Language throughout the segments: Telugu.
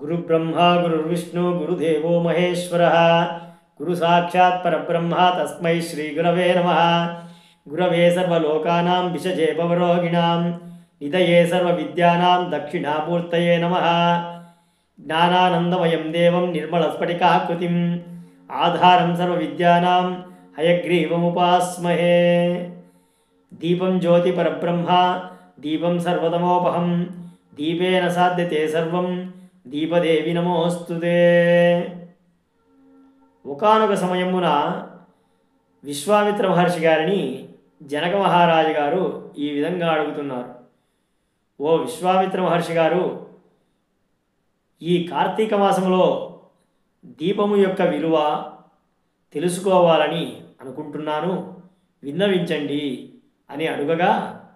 గురుబ్రహ్మ గురుర్విష్ణు గురుదేవో మహేశ్వర గురు సాక్షాత్ పరబ్రహ్మ తస్మై శ్రీ గురవే నమ గురవే సర్వలోకానాం విషజే భవరోగిణాం నిదయే సర్వవిద్యానాం దక్షిణామూర్తయే నమ జ్ఞానానందమయం దేవం నిర్మలస్ఫటికాకృతిం ఆధారం సర్వవిద్యానాం హయగ్రీవముపాస్మహే దీపం జ్యోతి పరబ్రహ్మ దీపం సర్వతమోపహం దీపేన సాధ్యతే సర్వం దీపదేవి నమోస్తుతే ఒకానొక సమయమున విశ్వామిత్ర మహర్షి గారిని జనక మహారాజు గారు ఈ విధంగా అడుగుతున్నారు ఓ విశ్వామిత్ర మహర్షి గారు ఈ కార్తీక మాసంలో దీపము యొక్క విలువ తెలుసుకోవాలని అనుకుంటున్నాను విన్నవించండి అని అడుగగా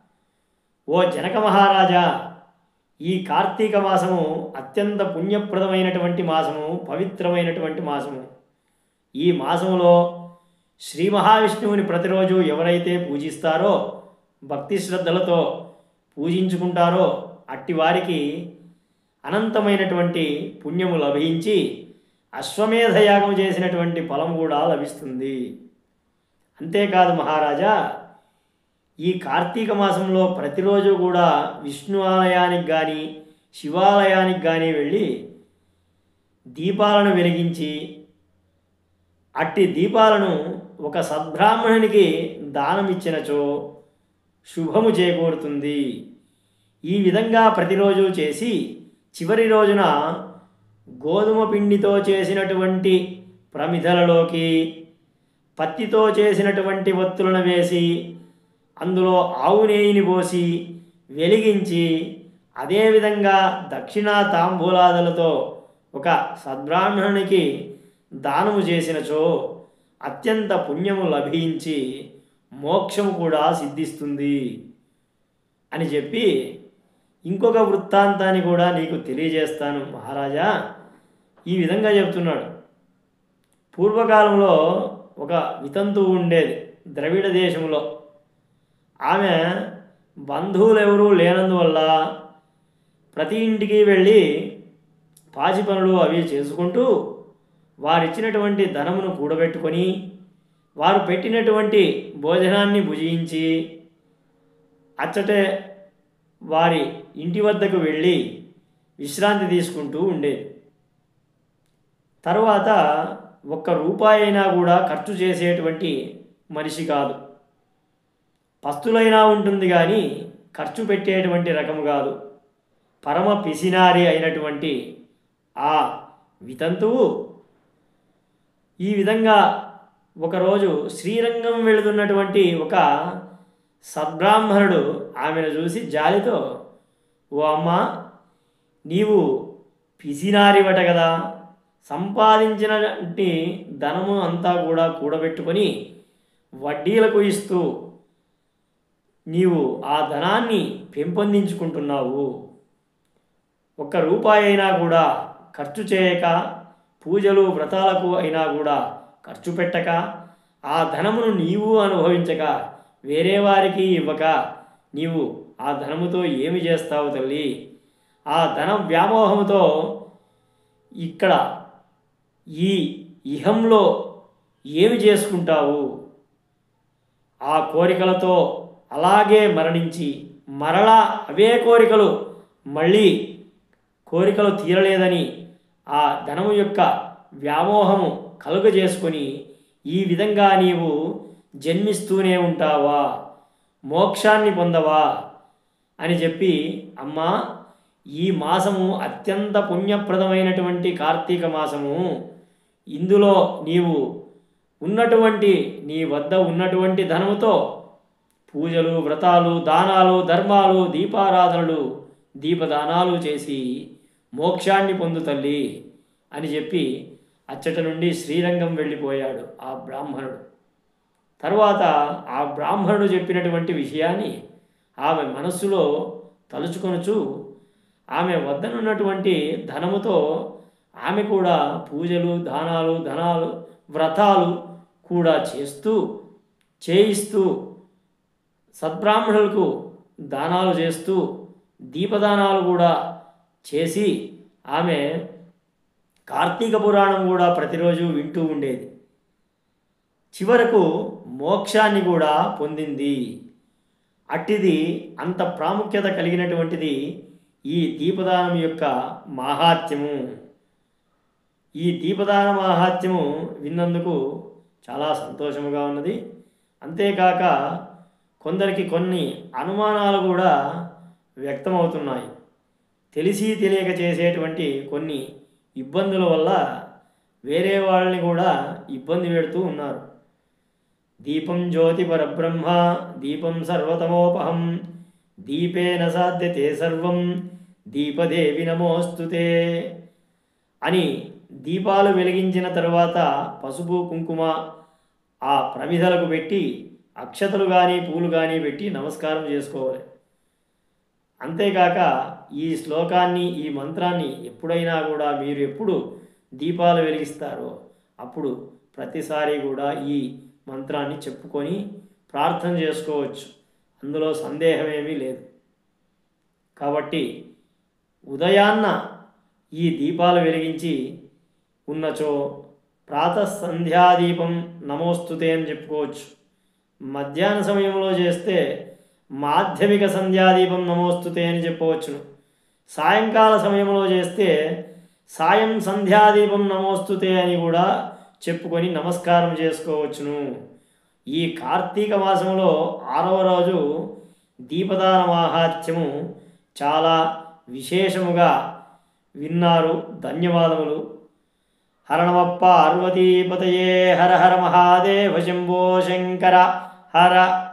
ఓ జనక మహారాజా ఈ కార్తీక మాసము అత్యంత పుణ్యప్రదమైనటువంటి మాసము పవిత్రమైనటువంటి మాసము ఈ మాసములో శ్రీ మహావిష్ణువుని ప్రతిరోజు ఎవరైతే పూజిస్తారో భక్తి శ్రద్ధలతో పూజించుకుంటారో అట్టి వారికి అనంతమైనటువంటి పుణ్యము లభించి అశ్వమేధ యాగం చేసినటువంటి ఫలం కూడా లభిస్తుంది అంతేకాదు మహారాజా ఈ కార్తీక మాసంలో ప్రతిరోజు కూడా విష్ణు ఆలయానికి కానీ శివాలయానికి కానీ వెళ్ళి దీపాలను వెలిగించి అట్టి దీపాలను ఒక సద్బ్రాహ్మణునికి దానమిచ్చినచో శుభము చేకూరుతుంది ఈ విధంగా ప్రతిరోజు చేసి చివరి రోజున గోధుమ పిండితో చేసినటువంటి ప్రమిదలలోకి పత్తితో చేసినటువంటి ఒత్తులను వేసి అందులో ఆవు నెయ్యిని పోసి వెలిగించి అదేవిధంగా దక్షిణా తాంబూలాదులతో ఒక సద్బ్రాహ్మణునికి దానము చేసినచో అత్యంత పుణ్యము లభించి మోక్షము కూడా సిద్ధిస్తుంది అని చెప్పి ఇంకొక వృత్తాంతాన్ని కూడా నీకు తెలియజేస్తాను మహారాజా ఈ విధంగా చెప్తున్నాడు పూర్వకాలంలో ఒక వితంతువు ఉండేది ద్రవిడ దేశంలో ఆమె బంధువులు ఎవరూ లేనందువల్ల ప్రతి ఇంటికి వెళ్ళి పాచి పనులు అవి చేసుకుంటూ వారిచ్చినటువంటి ధనమును కూడబెట్టుకొని వారు పెట్టినటువంటి భోజనాన్ని భుజించి అచ్చటే వారి ఇంటి వద్దకు వెళ్ళి విశ్రాంతి తీసుకుంటూ ఉండేది తరువాత ఒక్క రూపాయి అయినా కూడా ఖర్చు చేసేటువంటి మనిషి కాదు పస్తులైనా ఉంటుంది కానీ ఖర్చు పెట్టేటువంటి రకము కాదు పరమ పిసినారి అయినటువంటి ఆ వితంతువు ఈ విధంగా ఒకరోజు శ్రీరంగం వెళుతున్నటువంటి ఒక సద్బ్రాహ్మణుడు ఆమెను చూసి జాలితో ఓ అమ్మ నీవు పిసినారివట కదా సంపాదించినటువంటి ధనము అంతా కూడా కూడబెట్టుకొని వడ్డీలకు ఇస్తూ నీవు ఆ ధనాన్ని పెంపొందించుకుంటున్నావు ఒక్క రూపాయి అయినా కూడా ఖర్చు చేయక పూజలు వ్రతాలకు అయినా కూడా ఖర్చు పెట్టక ఆ ధనమును నీవు అనుభవించక వేరే వారికి ఇవ్వక నీవు ఆ ధనముతో ఏమి చేస్తావు తల్లి ఆ ధన వ్యామోహంతో ఇక్కడ ఈ ఇహంలో ఏమి చేసుకుంటావు ఆ కోరికలతో అలాగే మరణించి మరలా అవే కోరికలు మళ్ళీ కోరికలు తీరలేదని ఆ ధనము యొక్క వ్యామోహము కలుగజేసుకొని ఈ విధంగా నీవు జన్మిస్తూనే ఉంటావా మోక్షాన్ని పొందవా అని చెప్పి అమ్మా ఈ మాసము అత్యంత పుణ్యప్రదమైనటువంటి కార్తీక మాసము ఇందులో నీవు ఉన్నటువంటి నీ వద్ద ఉన్నటువంటి ధనముతో పూజలు వ్రతాలు దానాలు ధర్మాలు దీపారాధనలు దీపదానాలు చేసి మోక్షాన్ని పొందు తల్లి అని చెప్పి అచ్చట నుండి శ్రీరంగం వెళ్ళిపోయాడు ఆ బ్రాహ్మణుడు తర్వాత ఆ బ్రాహ్మణుడు చెప్పినటువంటి విషయాన్ని ఆమె మనస్సులో తలుచుకొనుచు ఆమె వద్దనున్నటువంటి ధనముతో ఆమె కూడా పూజలు దానాలు ధనాలు వ్రతాలు కూడా చేస్తూ చేయిస్తూ సద్బ్రాహ్మణులకు దానాలు చేస్తూ దీపదానాలు కూడా చేసి ఆమె కార్తీక పురాణం కూడా ప్రతిరోజు వింటూ ఉండేది చివరకు మోక్షాన్ని కూడా పొందింది అట్టిది అంత ప్రాముఖ్యత కలిగినటువంటిది ఈ దీపదానం యొక్క మాహాత్మ్యము ఈ దీపదాన మాహాత్మ్యము విన్నందుకు చాలా సంతోషముగా ఉన్నది అంతేకాక కొందరికి కొన్ని అనుమానాలు కూడా వ్యక్తమవుతున్నాయి తెలిసి తెలియక చేసేటువంటి కొన్ని ఇబ్బందుల వల్ల వేరే వాళ్ళని కూడా ఇబ్బంది పెడుతూ ఉన్నారు దీపం జ్యోతి పరబ్రహ్మ దీపం సర్వతమోపహం దీపేన సాధ్యతే సర్వం దీపదేవి నమోస్తుతే అని దీపాలు వెలిగించిన తరువాత పసుపు కుంకుమ ఆ ప్రమిదలకు పెట్టి అక్షతలు కానీ పూలు కానీ పెట్టి నమస్కారం చేసుకోవాలి అంతేకాక ఈ శ్లోకాన్ని ఈ మంత్రాన్ని ఎప్పుడైనా కూడా మీరు ఎప్పుడు దీపాలు వెలిగిస్తారో అప్పుడు ప్రతిసారి కూడా ఈ మంత్రాన్ని చెప్పుకొని ప్రార్థన చేసుకోవచ్చు అందులో సందేహమేమీ లేదు కాబట్టి ఉదయాన్న ఈ దీపాలు వెలిగించి ఉన్నచో ప్రాతః సంధ్యాదీపం నమోస్తుతే అని చెప్పుకోవచ్చు మధ్యాహ్న సమయంలో చేస్తే మాధ్యమిక సంధ్యాదీపం నమోస్తుతే అని చెప్పవచ్చును సాయంకాల సమయంలో చేస్తే సాయం సంధ్యాదీపం నమోస్తుతే అని కూడా చెప్పుకొని నమస్కారం చేసుకోవచ్చును ఈ కార్తీక మాసంలో ఆరవ రోజు దీపదాన మాహాత్మ్యము చాలా విశేషముగా విన్నారు ధన్యవాదములు హరణమ పార్వతీపతయే హర హర మహాదేవ శంభో శంకర హర